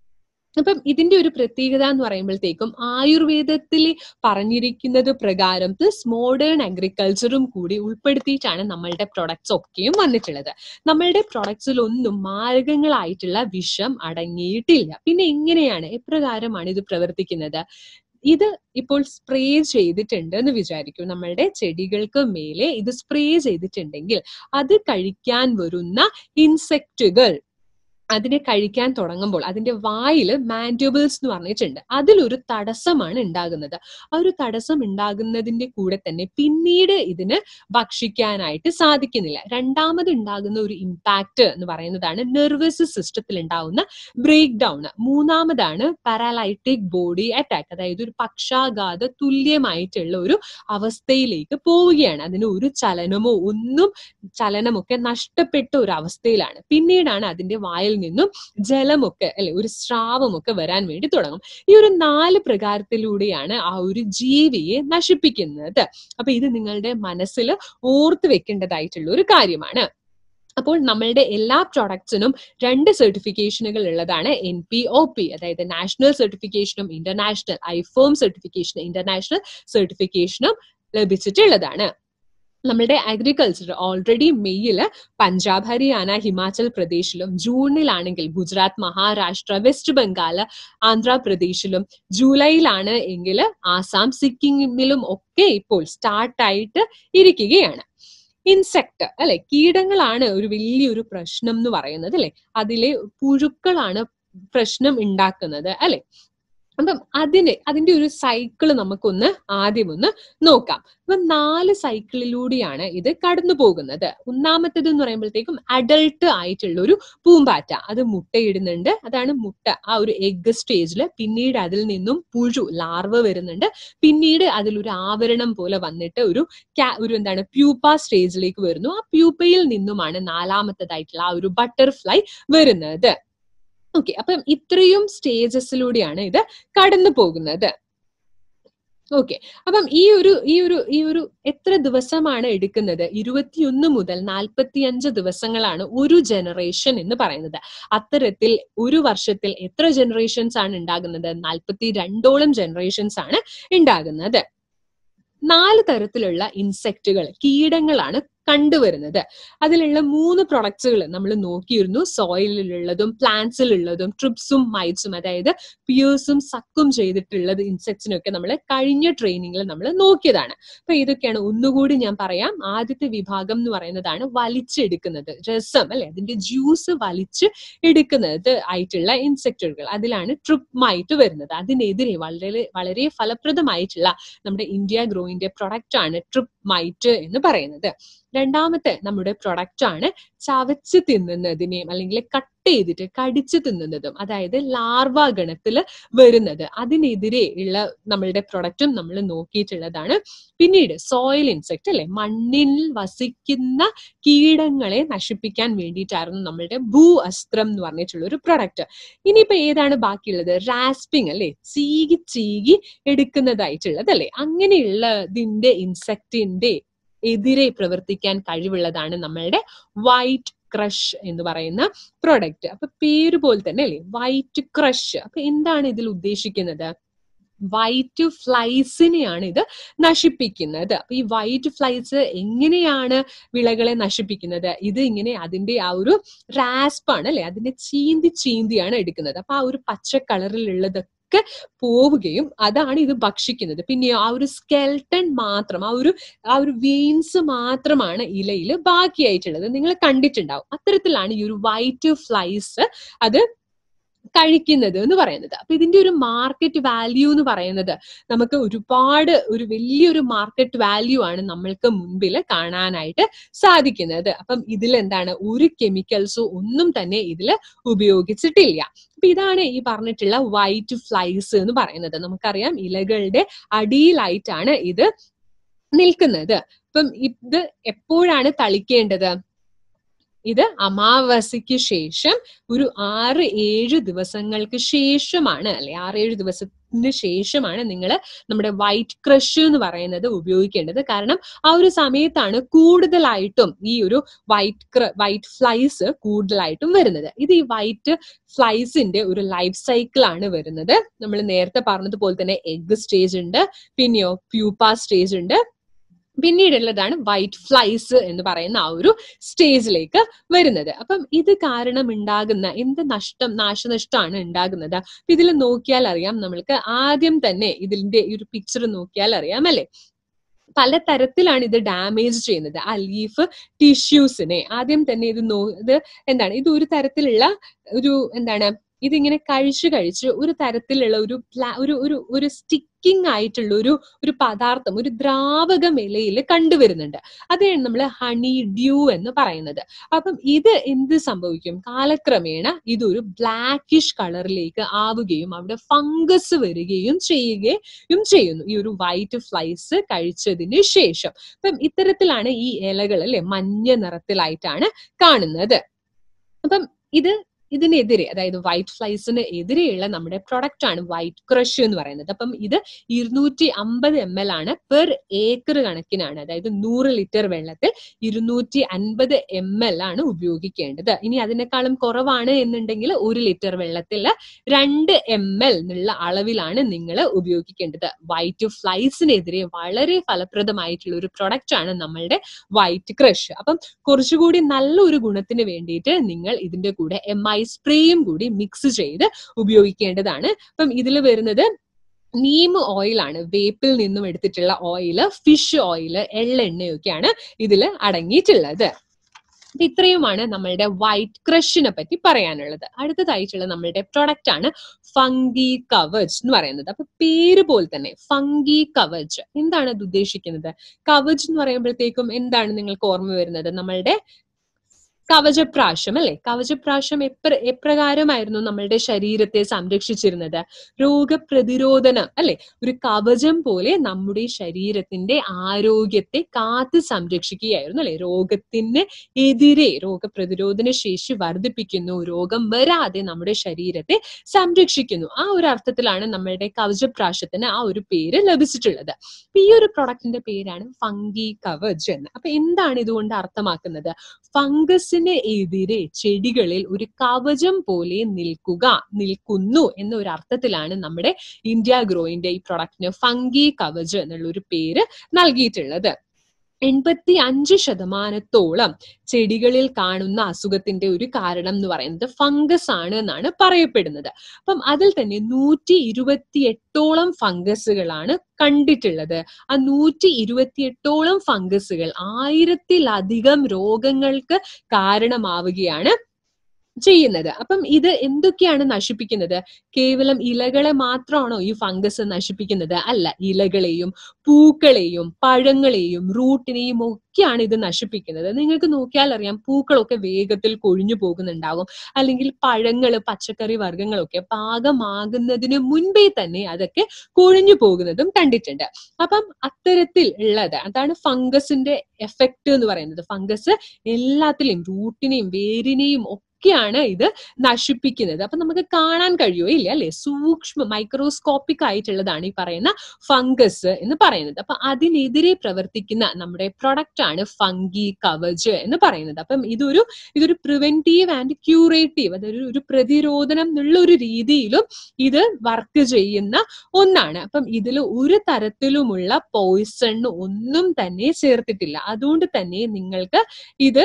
അപ്പം ഇതിന്റെ ഒരു പ്രത്യേകത എന്ന് പറയുമ്പോഴത്തേക്കും ആയുർവേദത്തിൽ പറഞ്ഞിരിക്കുന്നത് പ്രകാരം പ്ലസ് മോഡേൺ അഗ്രികൾച്ചറും കൂടി ഉൾപ്പെടുത്തിയിട്ടാണ് നമ്മളുടെ പ്രൊഡക്ട്സ് ഒക്കെയും വന്നിട്ടുള്ളത് നമ്മളുടെ പ്രൊഡക്ട്സിലൊന്നും മാരകങ്ങളായിട്ടുള്ള വിഷം അടങ്ങിയിട്ടില്ല പിന്നെ എങ്ങനെയാണ് എപ്രകാരമാണ് ഇത് പ്രവർത്തിക്കുന്നത് ഇത് ഇപ്പോൾ സ്പ്രേ ചെയ്തിട്ടുണ്ട് എന്ന് വിചാരിക്കും നമ്മളുടെ ചെടികൾക്ക് മേലെ ഇത് സ്പ്രേ ചെയ്തിട്ടുണ്ടെങ്കിൽ അത് കഴിക്കാൻ വരുന്ന ഇൻസെക്റ്റുകൾ അതിനെ കഴിക്കാൻ തുടങ്ങുമ്പോൾ അതിന്റെ വായിൽ മാൻഡ്യൂബിൾസ് എന്ന് പറഞ്ഞിട്ടുണ്ട് അതിലൊരു തടസ്സമാണ് ഉണ്ടാകുന്നത് ആ ഒരു തടസ്സം ഉണ്ടാകുന്നതിന്റെ കൂടെ തന്നെ പിന്നീട് ഇതിന് ഭക്ഷിക്കാനായിട്ട് സാധിക്കുന്നില്ല രണ്ടാമത് ഉണ്ടാകുന്ന ഒരു ഇമ്പാക്ട് എന്ന് പറയുന്നതാണ് നെർവസ് സിസ്റ്റത്തിൽ ഉണ്ടാവുന്ന ബ്രേക്ക് ഡൗൺ മൂന്നാമതാണ് പാരാലൈറ്റിക് ബോഡി അറ്റാക്ക് അതായത് ഒരു പക്ഷാഘാത തുല്യമായിട്ടുള്ള ഒരു അവസ്ഥയിലേക്ക് പോവുകയാണ് അതിന് ഒരു ചലനമോ ഒന്നും ചലനമൊക്കെ നഷ്ടപ്പെട്ട ഒരു അവസ്ഥയിലാണ് പിന്നീടാണ് അതിന്റെ വായിൽ നിന്നും ജലമൊക്കെ അല്ലെ ഒരു സ്രാവമൊക്കെ വരാൻ വേണ്ടി തുടങ്ങും ഈ ഒരു നാല് പ്രകാരത്തിലൂടെയാണ് ആ ഒരു ജീവിയെ നശിപ്പിക്കുന്നത് അപ്പൊ ഇത് നിങ്ങളുടെ മനസ്സിൽ ഓർത്ത് വെക്കേണ്ടതായിട്ടുള്ള ഒരു കാര്യമാണ് അപ്പോൾ നമ്മളുടെ എല്ലാ പ്രോഡക്ട്സിനും രണ്ട് സർട്ടിഫിക്കേഷനുകൾ ഉള്ളതാണ് എൻ പി ഒ പി അതായത് നാഷണൽ സർട്ടിഫിക്കേഷനും ഇന്റർനാഷണൽ ഐഫോം സർട്ടിഫിക്കേഷനും ഇന്റർനാഷണൽ സർട്ടിഫിക്കേഷനും ലഭിച്ചിട്ടുള്ളതാണ് നമ്മുടെ അഗ്രികൾച്ചർ ഓൾറെഡി മെയ്യില് പഞ്ചാബ് ഹരിയാന ഹിമാചൽ പ്രദേശിലും ജൂണിലാണെങ്കിൽ ഗുജറാത്ത് മഹാരാഷ്ട്ര വെസ്റ്റ് ബംഗാൾ ആന്ധ്രാപ്രദേശിലും ജൂലൈയിലാണ് എങ്കിൽ ആസാം സിക്കിമിലും ഒക്കെ ഇപ്പോൾ സ്റ്റാർട്ടായിട്ട് ഇരിക്കുകയാണ് ഇൻസെക്ട് അല്ലെ കീടങ്ങളാണ് ഒരു വലിയൊരു പ്രശ്നം എന്ന് പറയുന്നത് അല്ലെ അതിലെ പുഴുക്കളാണ് പ്രശ്നം ഉണ്ടാക്കുന്നത് അല്ലെ അപ്പം അതിന് അതിന്റെ ഒരു സൈക്കിൾ നമുക്കൊന്ന് ആദ്യം ഒന്ന് നോക്കാം അപ്പൊ നാല് സൈക്കിളിലൂടെയാണ് ഇത് കടന്നു പോകുന്നത് ഒന്നാമത്തേത് എന്ന് പറയുമ്പോഴത്തേക്കും അഡൾട്ട് ആയിട്ടുള്ള ഒരു പൂമ്പാറ്റ അത് മുട്ടയിടുന്നുണ്ട് അതാണ് മുട്ട ആ ഒരു എഗ് സ്റ്റേജിൽ പിന്നീട് അതിൽ നിന്നും പുഴു ലാർവ വരുന്നുണ്ട് പിന്നീട് അതിലൊരു ആവരണം പോലെ വന്നിട്ട് ഒരു ഒരു എന്താണ് പ്യൂപ്പ സ്റ്റേജിലേക്ക് വരുന്നു ആ പ്യൂപ്പയിൽ നിന്നുമാണ് നാലാമത്തേതായിട്ടുള്ള ആ ഒരു ബട്ടർഫ്ലൈ വരുന്നത് ഓക്കെ അപ്പം ഇത്രയും സ്റ്റേജസിലൂടെയാണ് ഇത് കടന്നു പോകുന്നത് ഓക്കെ അപ്പം ഈ ഒരു ഈ ഒരു ഈ ഒരു എത്ര ദിവസമാണ് എടുക്കുന്നത് ഇരുപത്തിയൊന്ന് മുതൽ നാൽപ്പത്തിയഞ്ച് ദിവസങ്ങളാണ് ഒരു ജനറേഷൻ എന്ന് പറയുന്നത് അത്തരത്തിൽ ഒരു വർഷത്തിൽ എത്ര ജനറേഷൻസ് ആണ് ഉണ്ടാകുന്നത് നാൽപ്പത്തി രണ്ടോളം ജനറേഷൻസ് ആണ് ഉണ്ടാകുന്നത് നാല് തരത്തിലുള്ള ഇൻസെക്റ്റുകൾ കീടങ്ങളാണ് കണ്ടുവരുന്നത് അതിലുള്ള മൂന്ന് പ്രൊഡക്ട്സുകൾ നമ്മൾ നോക്കിയിരുന്നു സോയിലിലുള്ളതും പ്ലാന്റ്സിലുള്ളതും ട്രിപ്സും മൈറ്റ്സും അതായത് പിയേഴ്സും സക്കും ചെയ്തിട്ടുള്ളത് ഇൻസെക്ട്സിനൊക്കെ നമ്മൾ കഴിഞ്ഞ ട്രെയിനിങ്ങിൽ നമ്മൾ നോക്കിയതാണ് അപ്പൊ ഇതൊക്കെയാണ് ഒന്നുകൂടി ഞാൻ പറയാം ആദ്യത്തെ വിഭാഗം എന്ന് പറയുന്നതാണ് വലിച്ചെടുക്കുന്നത് രസം അല്ലെ അതിന്റെ ജ്യൂസ് വലിച്ച് എടുക്കുന്നത് ആയിട്ടുള്ള ഇൻസെക്റ്റുകൾ അതിലാണ് ട്രിപ്പ് മൈറ്റ് വരുന്നത് അതിനെതിരെ വളരെ വളരെ ഫലപ്രദമായിട്ടുള്ള നമ്മുടെ ഇന്ത്യ ഗ്രോയിന്റെ പ്രൊഡക്റ്റ് ആണ് ട്രിപ്പ് മൈറ്റ് എന്ന് പറയുന്നത് രണ്ടാമത്തെ നമ്മുടെ പ്രൊഡക്റ്റ് ആണ് ചവച്ച് തിന്നുന്നതിനെയും അല്ലെങ്കിൽ കട്ട് ചെയ്തിട്ട് കടിച്ച് തിന്നുന്നതും അതായത് ലാർവ ഗണത്തിൽ വരുന്നത് അതിനെതിരെ ഉള്ള നമ്മളുടെ പ്രൊഡക്റ്റും നമ്മൾ നോക്കിയിട്ടുള്ളതാണ് പിന്നീട് സോയിൽ ഇൻസെക്ട് അല്ലെ മണ്ണിൽ വസിക്കുന്ന കീടങ്ങളെ നശിപ്പിക്കാൻ വേണ്ടിയിട്ടായിരുന്നു നമ്മളുടെ ഭൂ അസ്ത്രം എന്ന് പറഞ്ഞിട്ടുള്ള ഒരു പ്രൊഡക്റ്റ് ഇനിയിപ്പോ ഏതാണ് ബാക്കിയുള്ളത് റാസ്പിംഗ് അല്ലെ ചീകി ചീകി എടുക്കുന്നതായിട്ടുള്ളത് അല്ലെ അങ്ങനെയുള്ളതിന്റെ ഇൻസെക്റ്റിന്റെ എതിരെ പ്രവർത്തിക്കാൻ കഴിവുള്ളതാണ് നമ്മളുടെ വൈറ്റ് ക്രഷ് എന്ന് പറയുന്ന പ്രൊഡക്റ്റ് അപ്പൊ പേര് പോലെ തന്നെ അല്ലേ വൈറ്റ് ക്രഷ് അപ്പൊ എന്താണ് ഇതിൽ ഉദ്ദേശിക്കുന്നത് വൈറ്റ് ഫ്ലൈസിനെയാണ് ഇത് നശിപ്പിക്കുന്നത് അപ്പൊ ഈ വൈറ്റ് ഫ്ലൈസ് എങ്ങനെയാണ് വിളകളെ നശിപ്പിക്കുന്നത് ഇത് ഇങ്ങനെ അതിന്റെ ആ ഒരു റാസ്പാണ് അല്ലെ അതിന്റെ ചീന്തി ചീന്തിയാണ് എടുക്കുന്നത് അപ്പൊ ആ ഒരു പച്ച കളറിലുള്ളത് ഒക്കെ പോവുകയും അതാണ് ഇത് ഭക്ഷിക്കുന്നത് പിന്നെ ആ ഒരു സ്കെൽട്ടൺ മാത്രം ആ ഒരു ആ ഒരു വെയിൻസ് മാത്രമാണ് ഇലയിൽ ബാക്കിയായിട്ടുള്ളത് നിങ്ങൾ കണ്ടിട്ടുണ്ടാവും അത്തരത്തിലാണ് ഈ ഒരു വൈറ്റ് ഫ്ലൈസ് അത് കഴിക്കുന്നത് എന്ന് പറയുന്നത് അപ്പൊ ഇതിന്റെ ഒരു മാർക്കറ്റ് വാല്യൂ എന്ന് പറയുന്നത് നമുക്ക് ഒരുപാട് ഒരു വലിയൊരു മാർക്കറ്റ് വാല്യൂ ആണ് നമ്മൾക്ക് മുൻപിൽ കാണാനായിട്ട് സാധിക്കുന്നത് അപ്പം ഇതിൽ എന്താണ് ഒരു കെമിക്കൽസോ ഒന്നും തന്നെ ഇതിൽ ഉപയോഗിച്ചിട്ടില്ല അപ്പൊ ഇതാണ് ഈ പറഞ്ഞിട്ടുള്ള വൈറ്റ് ഫ്ലൈസ് എന്ന് പറയുന്നത് നമുക്കറിയാം ഇലകളുടെ അടിയിലായിട്ടാണ് ഇത് നിൽക്കുന്നത് അപ്പം ഇത് എപ്പോഴാണ് തളിക്കേണ്ടത് ഇത് അമാവാസിക്ക് ശേഷം ഒരു ആറ് ഏഴ് ദിവസങ്ങൾക്ക് ശേഷമാണ് അല്ലെ ആറ് ഏഴ് ദിവസത്തിന് ശേഷമാണ് നിങ്ങൾ നമ്മുടെ വൈറ്റ് ക്രഷ് എന്ന് പറയുന്നത് ഉപയോഗിക്കേണ്ടത് കാരണം ആ ഒരു സമയത്താണ് കൂടുതലായിട്ടും ഈ ഒരു വൈറ്റ് വൈറ്റ് ഫ്ലൈസ് കൂടുതലായിട്ടും വരുന്നത് ഇത് ഈ വൈറ്റ് ഫ്ലൈസിന്റെ ഒരു ലൈഫ് സൈക്കിൾ ആണ് വരുന്നത് നമ്മൾ നേരത്തെ പറഞ്ഞതുപോലെ തന്നെ എഗ് സ്റ്റേജ് ഉണ്ട് പിന്നെയോ പ്യൂപ്പ സ്റ്റേജ് ഉണ്ട് പിന്നീടുള്ളതാണ് വൈറ്റ് ഫ്ലൈസ് എന്ന് പറയുന്ന ആ ഒരു സ്റ്റേജിലേക്ക് വരുന്നത് അപ്പം ഇത് കാരണം ഉണ്ടാകുന്ന എന്ത് നഷ്ടം നാശനഷ്ടമാണ് ഉണ്ടാകുന്നത് അപ്പൊ ഇതിൽ നോക്കിയാൽ അറിയാം നമ്മൾക്ക് ആദ്യം തന്നെ ഇതിന്റെ ഈ ഒരു പിക്ചർ നോക്കിയാൽ അറിയാം അല്ലെ പല തരത്തിലാണ് ഇത് ഡാമേജ് ചെയ്യുന്നത് ആ ലീഫ് ടിഷ്യൂസിനെ ആദ്യം തന്നെ ഇത് നോ ഇത് എന്താണ് ഇത് ഒരു തരത്തിലുള്ള ഒരു എന്താണ് ഇതിങ്ങനെ കഴിച്ച് കഴിച്ച് ഒരു തരത്തിലുള്ള ഒരു ഒരു ഒരു ഒരു സ്റ്റിക്കിംഗ് ആയിട്ടുള്ള ഒരു ഒരു പദാർത്ഥം ഒരു ദ്രാവകം ഇലയിൽ കണ്ടുവരുന്നുണ്ട് അതാണ് നമ്മൾ ഹണി ഡ്യൂ എന്ന് പറയുന്നത് അപ്പം ഇത് എന്ത് സംഭവിക്കും കാലക്രമേണ ഇതൊരു ബ്ലാക്കിഷ് കളറിലേക്ക് ആവുകയും അവിടെ ഫംഗസ് വരികയും ചെയ്യുകയും ചെയ്യുന്നു ഈ ഒരു വൈറ്റ് ഫ്ലൈസ് കഴിച്ചതിന് ശേഷം അപ്പം ഇത്തരത്തിലാണ് ഈ ഇലകൾ അല്ലെ മഞ്ഞ നിറത്തിലായിട്ടാണ് കാണുന്നത് അപ്പം ഇത് ഇതിനെതിരെ അതായത് വൈറ്റ് ഫ്ലൈസിന് എതിരെയുള്ള നമ്മുടെ പ്രൊഡക്റ്റ് ആണ് വൈറ്റ് ക്രഷ് എന്ന് പറയുന്നത് അപ്പം ഇത് ഇരുന്നൂറ്റി അമ്പത് എം എൽ ആണ് പെർ ഏക്കർ കണക്കിനാണ് അതായത് നൂറ് ലിറ്റർ വെള്ളത്തിൽ ഇരുന്നൂറ്റി അൻപത് എം എൽ ആണ് ഉപയോഗിക്കേണ്ടത് ഇനി അതിനേക്കാളും കുറവാണ് എന്നുണ്ടെങ്കിൽ ഒരു ലിറ്റർ വെള്ളത്തിൽ രണ്ട് എം എൽ എന്നുള്ള അളവിലാണ് നിങ്ങൾ ഉപയോഗിക്കേണ്ടത് വൈറ്റ് ഫ്ലൈസിനെതിരെ വളരെ ഫലപ്രദമായിട്ടുള്ള ഒരു പ്രൊഡക്റ്റ് ആണ് നമ്മളുടെ വൈറ്റ് ക്രഷ് അപ്പം കുറച്ചുകൂടി നല്ലൊരു ഗുണത്തിന് വേണ്ടിയിട്ട് നിങ്ങൾ ഇതിന്റെ കൂടെ എം ഐ സ്പ്രേയും കൂടി മിക്സ് ചെയ്ത് ഉപയോഗിക്കേണ്ടതാണ് അപ്പം ഇതിൽ വരുന്നത് നീം ഓയിലാണ് വേപ്പിൽ നിന്നും എടുത്തിട്ടുള്ള ഓയില് ഫിഷ് ഓയില് എള്ളെണ്ണയൊക്കെയാണ് ഇതിൽ അടങ്ങിയിട്ടുള്ളത് ഇത്രയുമാണ് നമ്മളുടെ വൈറ്റ് ക്രഷിനെ പറ്റി പറയാനുള്ളത് അടുത്തതായിട്ടുള്ള നമ്മളുടെ പ്രൊഡക്റ്റ് ആണ് ഫംഗി കവച് എന്ന് പറയുന്നത് അപ്പൊ പേര് പോലെ തന്നെ ഫംഗി കവച് എന്താണ് അത് ഉദ്ദേശിക്കുന്നത് കവച് എന്ന് പറയുമ്പോഴത്തേക്കും എന്താണ് നിങ്ങൾക്ക് ഓർമ്മ വരുന്നത് നമ്മളുടെ കവചപ്രാശം അല്ലെ കവചപ്രാശം എപ്ര എപ്രകാരമായിരുന്നു നമ്മളുടെ ശരീരത്തെ സംരക്ഷിച്ചിരുന്നത് രോഗപ്രതിരോധനം അല്ലെ ഒരു കവചം പോലെ നമ്മുടെ ശരീരത്തിന്റെ ആരോഗ്യത്തെ കാത്ത് സംരക്ഷിക്കുകയായിരുന്നു അല്ലെ രോഗത്തിന് എതിരെ രോഗപ്രതിരോധന ശേഷി വർദ്ധിപ്പിക്കുന്നു രോഗം വരാതെ നമ്മുടെ ശരീരത്തെ സംരക്ഷിക്കുന്നു ആ ഒരു അർത്ഥത്തിലാണ് നമ്മളുടെ കവചപ്രാശത്തിന് ആ ഒരു പേര് ലഭിച്ചിട്ടുള്ളത് ഈ ഒരു പ്രൊഡക്റ്റിന്റെ പേരാണ് ഫംഗി കവച് എന്ന് അപ്പൊ എന്താണ് ഇതുകൊണ്ട് അർത്ഥമാക്കുന്നത് ഫംഗസിന് എതിരെ ചെടികളിൽ ഒരു കവചം പോലെ നിൽക്കുക നിൽക്കുന്നു എന്ന ഒരു അർത്ഥത്തിലാണ് നമ്മുടെ ഇന്ത്യ ഗ്രോയിന്റെ ഈ പ്രൊഡക്റ്റിന് ഫംഗി കവച് എന്നുള്ള ഒരു പേര് നൽകിയിട്ടുള്ളത് എൺപത്തി അഞ്ച് ശതമാനത്തോളം ചെടികളിൽ കാണുന്ന അസുഖത്തിന്റെ ഒരു കാരണം എന്ന് പറയുന്നത് ഫംഗസ് ആണ് എന്നാണ് പറയപ്പെടുന്നത് അപ്പം അതിൽ തന്നെ നൂറ്റി ഇരുപത്തി എട്ടോളം ഫംഗസുകളാണ് കണ്ടിട്ടുള്ളത് ആ നൂറ്റി ഇരുപത്തിയെട്ടോളം ഫംഗസുകൾ ആയിരത്തിലധികം രോഗങ്ങൾക്ക് കാരണമാവുകയാണ് ചെയ്യുന്നത് അപ്പം ഇത് എന്തൊക്കെയാണ് നശിപ്പിക്കുന്നത് കേവലം ഇലകളെ മാത്രമാണോ ഈ ഫംഗസ് നശിപ്പിക്കുന്നത് അല്ല ഇലകളെയും പൂക്കളെയും പഴങ്ങളെയും റൂട്ടിനെയും ഒക്കെയാണ് ഇത് നശിപ്പിക്കുന്നത് നിങ്ങൾക്ക് നോക്കിയാൽ അറിയാം പൂക്കളൊക്കെ വേഗത്തിൽ കൊഴിഞ്ഞു പോകുന്നുണ്ടാകും അല്ലെങ്കിൽ പഴങ്ങള് പച്ചക്കറി വർഗ്ഗങ്ങളൊക്കെ പാകമാകുന്നതിന് മുൻപേ തന്നെ അതൊക്കെ കൊഴിഞ്ഞു പോകുന്നതും കണ്ടിട്ടുണ്ട് അപ്പം അത്തരത്തിൽ ഉള്ളത് അതാണ് ഫംഗസിന്റെ എഫക്റ്റ് എന്ന് പറയുന്നത് ഫംഗസ് എല്ലാത്തിലെയും റൂട്ടിനെയും വേരിനെയും ഒക്കെയാണ് ഇത് നശിപ്പിക്കുന്നത് അപ്പൊ നമുക്ക് കാണാൻ കഴിയുമോ ഇല്ല അല്ലെ സൂക്ഷ്മ മൈക്രോസ്കോപ്പിക് ആയിട്ടുള്ളതാണ് ഈ പറയുന്ന ഫംഗസ് എന്ന് പറയുന്നത് അപ്പൊ അതിനെതിരെ പ്രവർത്തിക്കുന്ന നമ്മുടെ പ്രൊഡക്റ്റ് ആണ് ഫംഗി കവച് എന്ന് പറയുന്നത് അപ്പം ഇതൊരു ഇതൊരു പ്രിവെന്റീവ് ആൻഡ് ക്യൂറേറ്റീവ് അതൊരു ഒരു പ്രതിരോധനം എന്നുള്ള ഒരു രീതിയിലും ഇത് വർക്ക് ചെയ്യുന്ന ഒന്നാണ് അപ്പം ഇതിൽ ഒരു തരത്തിലുമുള്ള പോയിസൺ ഒന്നും തന്നെ ചേർത്തിട്ടില്ല അതുകൊണ്ട് തന്നെ നിങ്ങൾക്ക് ഇത്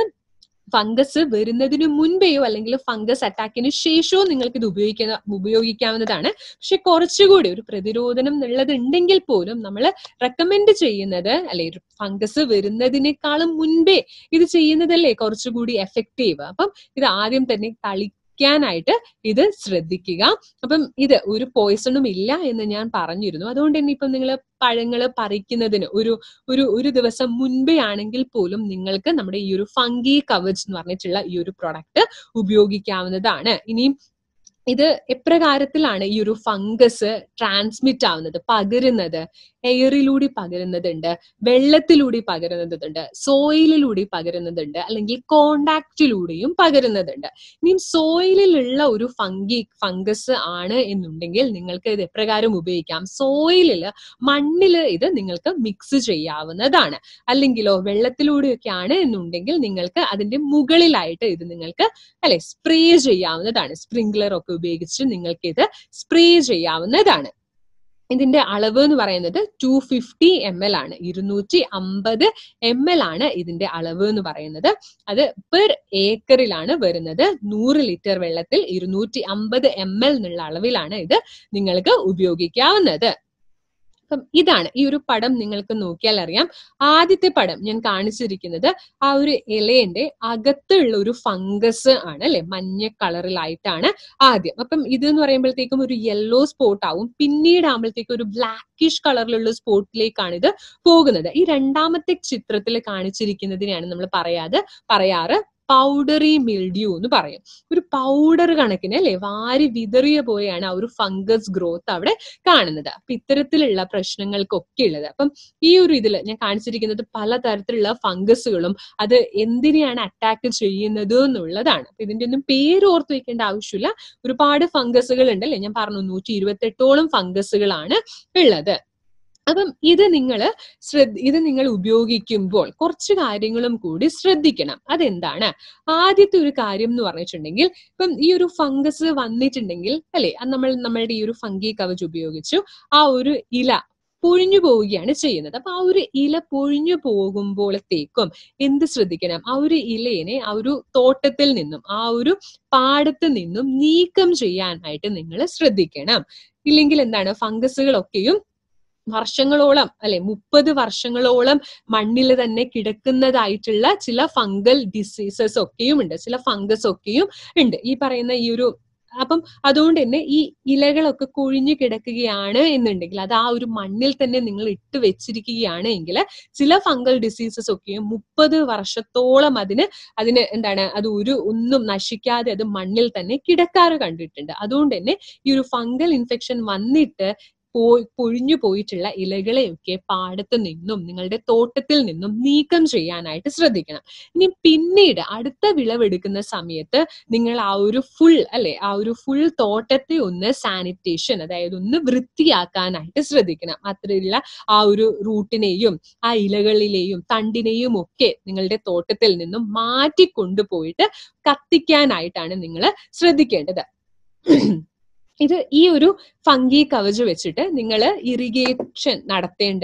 ഫംഗസ് വരുന്നതിന് മുൻപേയോ അല്ലെങ്കിൽ ഫംഗസ് അറ്റാക്കിന് ശേഷമോ നിങ്ങൾക്ക് ഇത് ഉപയോഗിക്കുന്ന ഉപയോഗിക്കാവുന്നതാണ് പക്ഷെ കുറച്ചുകൂടി ഒരു പ്രതിരോധനം എന്നുള്ളത് ഉണ്ടെങ്കിൽ പോലും നമ്മൾ റെക്കമെൻഡ് ചെയ്യുന്നത് അല്ലെ ഫംഗസ് വരുന്നതിനേക്കാളും മുൻപേ ഇത് ചെയ്യുന്നതല്ലേ കുറച്ചുകൂടി എഫക്റ്റീവ് അപ്പം ഇത് ആദ്യം തന്നെ തളി ായിട്ട് ഇത് ശ്രദ്ധിക്കുക അപ്പം ഇത് ഒരു പോയിസണും ഇല്ല എന്ന് ഞാൻ പറഞ്ഞിരുന്നു അതുകൊണ്ട് തന്നെ ഇപ്പം നിങ്ങൾ പഴങ്ങള് പറിക്കുന്നതിന് ഒരു ഒരു ഒരു ദിവസം മുൻപേ ആണെങ്കിൽ പോലും നിങ്ങൾക്ക് നമ്മുടെ ഈ ഒരു ഫംഗി കവച് എന്ന് പറഞ്ഞിട്ടുള്ള ഈ ഒരു പ്രൊഡക്റ്റ് ഉപയോഗിക്കാവുന്നതാണ് ഇനിയും ഇത് എപ്രകാരത്തിലാണ് ഈ ഒരു ഫംഗസ് ട്രാൻസ്മിറ്റ് ആവുന്നത് പകരുന്നത് എയറിലൂടെ പകരുന്നതുണ്ട് വെള്ളത്തിലൂടെ പകരുന്നതുണ്ട് സോയിലിലൂടെ പകരുന്നതുണ്ട് അല്ലെങ്കിൽ കോണ്ടാക്റ്റിലൂടെയും പകരുന്നതുണ്ട് ഇനിയും സോയിലിലുള്ള ഒരു ഫംഗി ഫംഗസ് ആണ് എന്നുണ്ടെങ്കിൽ നിങ്ങൾക്ക് ഇത് എപ്രകാരം ഉപയോഗിക്കാം സോയിലില് മണ്ണിൽ ഇത് നിങ്ങൾക്ക് മിക്സ് ചെയ്യാവുന്നതാണ് അല്ലെങ്കിലോ വെള്ളത്തിലൂടെയൊക്കെ ആണ് എന്നുണ്ടെങ്കിൽ നിങ്ങൾക്ക് അതിന്റെ മുകളിലായിട്ട് ഇത് നിങ്ങൾക്ക് അല്ലെ സ്പ്രേ ചെയ്യാവുന്നതാണ് സ്പ്രിംഗ്ലർ ഒക്കെ ഉപയോഗിച്ച് നിങ്ങൾക്ക് ഇത് സ്പ്രേ ചെയ്യാവുന്നതാണ് ഇതിന്റെ അളവ് എന്ന് പറയുന്നത് ടു ഫിഫ്റ്റി എം എൽ ആണ് ഇരുന്നൂറ്റി അമ്പത് എം എൽ ആണ് ഇതിന്റെ അളവ് എന്ന് പറയുന്നത് അത് പെർ ഏക്കറിലാണ് വരുന്നത് നൂറ് ലിറ്റർ വെള്ളത്തിൽ ഇരുന്നൂറ്റി അമ്പത് എം എൽ എന്നുള്ള അളവിലാണ് ഇത് നിങ്ങൾക്ക് ഉപയോഗിക്കാവുന്നത് അപ്പം ഇതാണ് ഈ ഒരു പടം നിങ്ങൾക്ക് നോക്കിയാൽ അറിയാം ആദ്യത്തെ പടം ഞാൻ കാണിച്ചിരിക്കുന്നത് ആ ഒരു ഇലയുടെ അകത്തുള്ള ഒരു ഫംഗസ് ആണ് അല്ലെ മഞ്ഞ കളറിലായിട്ടാണ് ആദ്യം അപ്പം ഇത് എന്ന് പറയുമ്പോഴത്തേക്കും ഒരു യെല്ലോ സ്പോട്ട് ആവും പിന്നീട് ആകുമ്പോഴത്തേക്കും ഒരു ബ്ലാക്കിഷ് കളറിലുള്ള സ്പോട്ടിലേക്കാണ് ഇത് പോകുന്നത് ഈ രണ്ടാമത്തെ ചിത്രത്തിൽ കാണിച്ചിരിക്കുന്നതിനെയാണ് നമ്മൾ പറയാതെ പറയാറ് പൗഡറി മിൽഡ്യൂ എന്ന് പറയും ഒരു പൗഡർ കണക്കിന് അല്ലെ വാരി വിതറിയ പോലെയാണ് ആ ഒരു ഫംഗസ് ഗ്രോത്ത് അവിടെ കാണുന്നത് അപ്പൊ ഇത്തരത്തിലുള്ള പ്രശ്നങ്ങൾക്കൊക്കെ ഉള്ളത് അപ്പം ഈ ഒരു ഇതിൽ ഞാൻ കാണിച്ചിരിക്കുന്നത് പലതരത്തിലുള്ള ഫംഗസുകളും അത് എന്തിനെയാണ് അറ്റാക്ക് ചെയ്യുന്നത് എന്നുള്ളതാണ് അപ്പൊ ഇതിന്റെ ഒന്നും പേര് ഓർത്ത് വെക്കേണ്ട ആവശ്യമില്ല ഒരുപാട് ഫംഗസുകൾ ഉണ്ട് അല്ലെ ഞാൻ പറഞ്ഞു നൂറ്റി ഇരുപത്തെട്ടോളം ഫംഗസുകളാണ് ഉള്ളത് അപ്പം ഇത് നിങ്ങൾ ശ്രദ്ധ ഇത് നിങ്ങൾ ഉപയോഗിക്കുമ്പോൾ കുറച്ച് കാര്യങ്ങളും കൂടി ശ്രദ്ധിക്കണം അതെന്താണ് ആദ്യത്തെ ഒരു കാര്യം എന്ന് പറഞ്ഞിട്ടുണ്ടെങ്കിൽ ഇപ്പം ഈ ഒരു ഫംഗസ് വന്നിട്ടുണ്ടെങ്കിൽ അല്ലെ നമ്മൾ നമ്മളുടെ ഈ ഒരു ഫംഗി കവച് ഉപയോഗിച്ചു ആ ഒരു ഇല പൊഴിഞ്ഞു പോവുകയാണ് ചെയ്യുന്നത് അപ്പൊ ആ ഒരു ഇല പൊഴിഞ്ഞു പോകുമ്പോഴത്തേക്കും എന്ത് ശ്രദ്ധിക്കണം ആ ഒരു ഇലയെ ആ ഒരു തോട്ടത്തിൽ നിന്നും ആ ഒരു പാടത്ത് നിന്നും നീക്കം ചെയ്യാനായിട്ട് നിങ്ങൾ ശ്രദ്ധിക്കണം ഇല്ലെങ്കിൽ എന്താണ് ഫംഗസുകളൊക്കെയും വർഷങ്ങളോളം അല്ലെ മുപ്പത് വർഷങ്ങളോളം മണ്ണിൽ തന്നെ കിടക്കുന്നതായിട്ടുള്ള ചില ഫംഗൽ ഡിസീസസ് ഒക്കെയും ഉണ്ട് ചില ഫംഗസ് ഒക്കെയും ഉണ്ട് ഈ പറയുന്ന ഈ ഒരു അപ്പം അതുകൊണ്ട് തന്നെ ഈ ഇലകളൊക്കെ കൊഴിഞ്ഞു കിടക്കുകയാണ് എന്നുണ്ടെങ്കിൽ അത് ആ ഒരു മണ്ണിൽ തന്നെ നിങ്ങൾ ഇട്ട് വെച്ചിരിക്കുകയാണ് എങ്കിൽ ചില ഫംഗൽ ഡിസീസസ് ഒക്കെയും മുപ്പത് വർഷത്തോളം അതിന് അതിന് എന്താണ് അത് ഒരു ഒന്നും നശിക്കാതെ അത് മണ്ണിൽ തന്നെ കിടക്കാറ് കണ്ടിട്ടുണ്ട് അതുകൊണ്ട് തന്നെ ഈ ഒരു ഫംഗൽ ഇൻഫെക്ഷൻ വന്നിട്ട് പോയി പൊഴിഞ്ഞു പോയിട്ടുള്ള ഇലകളെയൊക്കെ പാടത്ത് നിന്നും നിങ്ങളുടെ തോട്ടത്തിൽ നിന്നും നീക്കം ചെയ്യാനായിട്ട് ശ്രദ്ധിക്കണം ഇനി പിന്നീട് അടുത്ത വിളവെടുക്കുന്ന സമയത്ത് നിങ്ങൾ ആ ഒരു ഫുൾ അല്ലെ ആ ഒരു ഫുൾ തോട്ടത്തെ ഒന്ന് സാനിറ്റേഷൻ അതായത് ഒന്ന് വൃത്തിയാക്കാനായിട്ട് ശ്രദ്ധിക്കണം അത്രയുള്ള ആ ഒരു റൂട്ടിനെയും ആ ഇലകളിലെയും തണ്ടിനെയും ഒക്കെ നിങ്ങളുടെ തോട്ടത്തിൽ നിന്നും മാറ്റി കൊണ്ടുപോയിട്ട് കത്തിക്കാനായിട്ടാണ് നിങ്ങൾ ശ്രദ്ധിക്കേണ്ടത് ഇത് ഈ ഒരു ഫംഗി കവച് വെച്ചിട്ട് നിങ്ങൾ ഇറിഗേഷൻ നടത്തേണ്ടത്